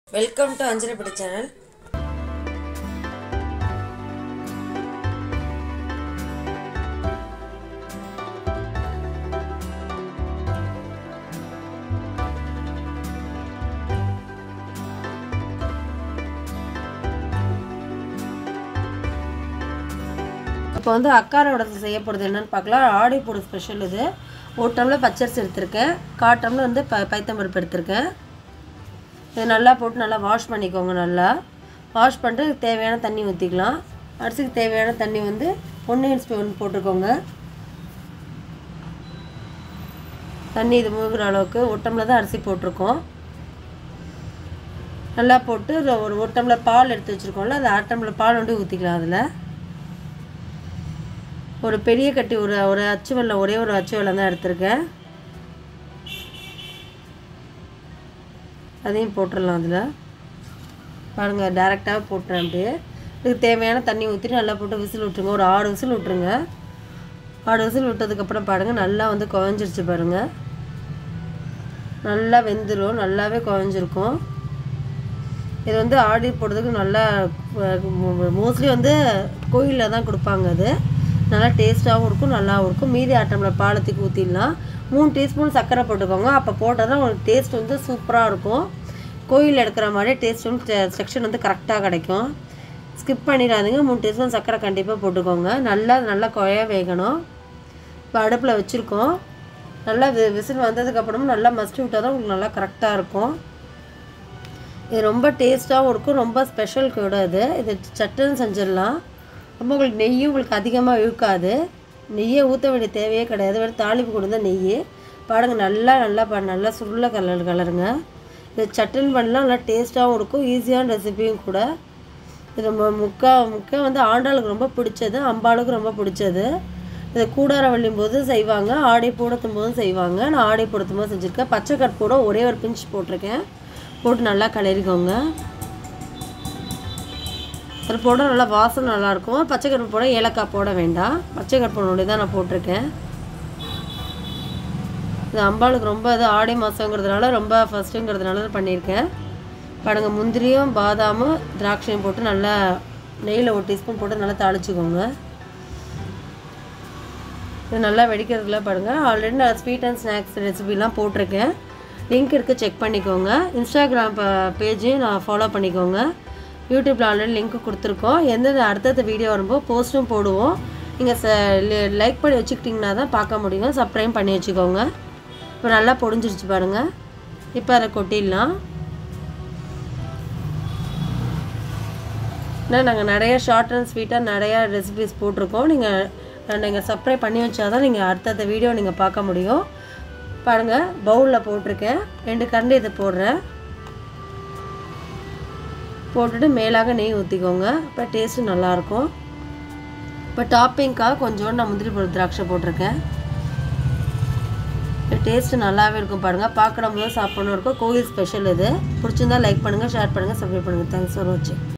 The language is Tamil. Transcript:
வெல்கம் டு அஞ்சலிப்படி சேனல் இப்போ வந்து அக்காரோட செய்ய போகிறது என்னன்னு பார்க்கலாம் ஆடி போடு ஸ்பெஷல் இது ஒரு டம்ளர் பச்சரிசி எடுத்திருக்கேன் கால் டம்ளர் வந்து ப பைத்தம்பருப்பு எடுத்திருக்கேன் இது நல்லா போட்டு நல்லா வாஷ் பண்ணிக்கோங்க நல்லா வாஷ் பண்ணிட்டு இதுக்கு தேவையான தண்ணி ஊற்றிக்கலாம் அரிசிக்கு தேவையான தண்ணி வந்து ஒன்று ஸ்பூன் போட்டுக்கோங்க தண்ணி இது மூழ்கிற அளவுக்கு ஒரு டம்ளர் தான் அரிசி போட்டிருக்கோம் நல்லா போட்டு ஒரு ஒரு ஒரு டம்ளர் பால் எடுத்து வச்சுருக்கோம்ல அந்த அரை டம்ளர் பால் வந்து ஊற்றிக்கலாம் அதில் ஒரு பெரிய கட்டி ஒரு ஒரு அச்சு வெள்ளம் ஒரே ஒரு அச்சு வெள்ளம் தான் எடுத்திருக்கேன் அதையும் போட்டுடலாம் அதில் பாருங்கள் டேரெக்டாகவே போட்டுறேன் அப்படியே இதுக்கு தேவையான தண்ணி ஊற்றிட்டு நல்லா போட்டு விசில் விட்டுருங்க ஒரு ஆறு விசில் விட்டுருங்க ஆறு விசில் விட்டதுக்கப்புறம் பாருங்கள் நல்லா வந்து குழஞ்சிருச்சு பாருங்கள் நல்லா வெந்துடும் நல்லாவே குழஞ்சிருக்கும் இது வந்து ஆடி போடுறதுக்கு நல்லா மோஸ்ட்லி வந்து கோயிலில் தான் கொடுப்பாங்க அது நல்லா டேஸ்ட்டாகவும் இருக்கும் நல்லாவும் இருக்கும் மீதி ஆட்டமில் பாலத்துக்கு ஊற்றிடலாம் மூணு டீஸ்பூன் சர்க்கரை போட்டுக்கோங்க அப்போ போட்டால் தான் உங்களுக்கு டேஸ்ட் வந்து சூப்பராக இருக்கும் கோயில் எடுக்கிற மாதிரி டேஸ்ட் வந்து செக்ஷன் வந்து கரெக்டாக கிடைக்கும் ஸ்கிப் பண்ணிடாதீங்க மூணு டீஸ்பூன் சர்க்கரை கண்டிப்பாக போட்டுக்கோங்க நல்லா நல்லா குழைய வேகணும் இப்போ அடுப்பில் வச்சுருக்கோம் நல்லா வி விசில் வந்ததுக்கப்புறமும் நல்லா மஸ்டி விட்டால் தான் உங்களுக்கு நல்லா கரெக்டாக இருக்கும் இது ரொம்ப டேஸ்ட்டாகவும் இருக்கும் ரொம்ப ஸ்பெஷல் கூட இது இது சட்டுன்னு செஞ்சிடலாம் ரொம்ப உங்களுக்கு நெய்யும் உங்களுக்கு அதிகமாக இழுக்காது நெய்யை ஊற்ற வேண்டிய தேவையே கிடையாது வெறும் தாளிப்பு கொடுத்தா நெய் பாருங்க நல்லா நல்லா ப நல்லா சுருள கலர் கலருங்க இது சட்டுன்னு பண்ணலாம் நல்லா டேஸ்ட்டாகவும் இருக்கும் ஈஸியான ரெசிபியும் கூட இது ரொம்ப முக்கா முக்கா வந்து ஆண்டாளுக்கு ரொம்ப பிடிச்சது அம்பாளுக்கு ரொம்ப பிடிச்சது இது கூடார வள்ளியும் போது செய்வாங்க ஆடை போடத்தும் போதும் செய்வாங்க நான் ஆடை போடத்தும் போது செஞ்சுருக்கேன் பச்சை கற்பூட ஒரே ஒரு பிஞ்ச் போட்டிருக்கேன் போட்டு நல்லா கிளறிக்கோங்க அது போட நல்லா வாசனை நல்லாயிருக்கும் பச்சை கருப்பு போட ஏலக்காய் போட வேண்டாம் பச்சை கருப்பு தான் நான் போட்டிருக்கேன் இது அம்பாளுக்கு ரொம்ப இது ஆடி மாதங்கிறதுனால ரொம்ப ஃபஸ்ட்டுங்கிறதுனால பண்ணியிருக்கேன் படங்க முந்திரியும் பாதாமும் திராட்சையும் போட்டு நல்லா நெய்யில் ஒரு டீஸ்பூன் போட்டு நல்லா தாளிச்சுக்கோங்க இது நல்லா வெடிக்கிறதுல பாருங்க ஆல்ரெடி நான் ஸ்வீட் அண்ட் ஸ்நாக்ஸ் ரெசிபிலாம் போட்டிருக்கேன் லிங்க் இருக்குது செக் பண்ணிக்கோங்க இன்ஸ்டாகிராம் பேஜையும் நான் ஃபாலோ பண்ணிக்கோங்க யூடியூப்பில் ஆல்ரெடி லிங்க் கொடுத்துருக்கோம் எந்தெந்த அடுத்தடுத்த வீடியோ வரும்போது போஸ்ட்டும் போடுவோம் நீங்கள் ச லைக் பண்ணி வச்சுக்கிட்டிங்கன்னா தான் பார்க்க முடியும் சப்ஸ்கிரைப் பண்ணி வச்சுக்கோங்க இப்போ நல்லா பொடிஞ்சிருச்சு பாருங்கள் இப்போ அதை கொட்டிடலாம் ஏன்னா நாங்கள் நிறைய ஷார்ட் அண்ட் ஸ்வீட்டாக நிறையா ரெசிபிஸ் போட்டிருக்கோம் நீங்கள் நீங்கள் சப்ஸ்கிரைப் பண்ணி வச்சா தான் நீங்கள் அடுத்தடுத்த வீடியோ நீங்கள் பார்க்க முடியும் பாருங்கள் பவுலில் போட்டிருக்கேன் ரெண்டு கரண்டி இதை போடுறேன் போட்டுட்டு மேலாக நெய் ஊற்றிக்கோங்க இப்போ டேஸ்ட்டு நல்லாயிருக்கும் இப்போ டாப்பிங்க்காக கொஞ்சோண்டு நான் முந்திரி பருப்பு திராட்சை போட்டிருக்கேன் டேஸ்ட்டு நல்லாவே இருக்கும் பாருங்கள் பார்க்கணும் போது சாப்பிடணும் இருக்கும் கோவில் ஸ்பெஷல் இது பிடிச்சிருந்தா லைக் பண்ணுங்கள் ஷேர் பண்ணுங்கள் சப்ஸ்கிரைப் பண்ணுங்கள் தேங்க்ஸ் ஃபார் வாட்சிங்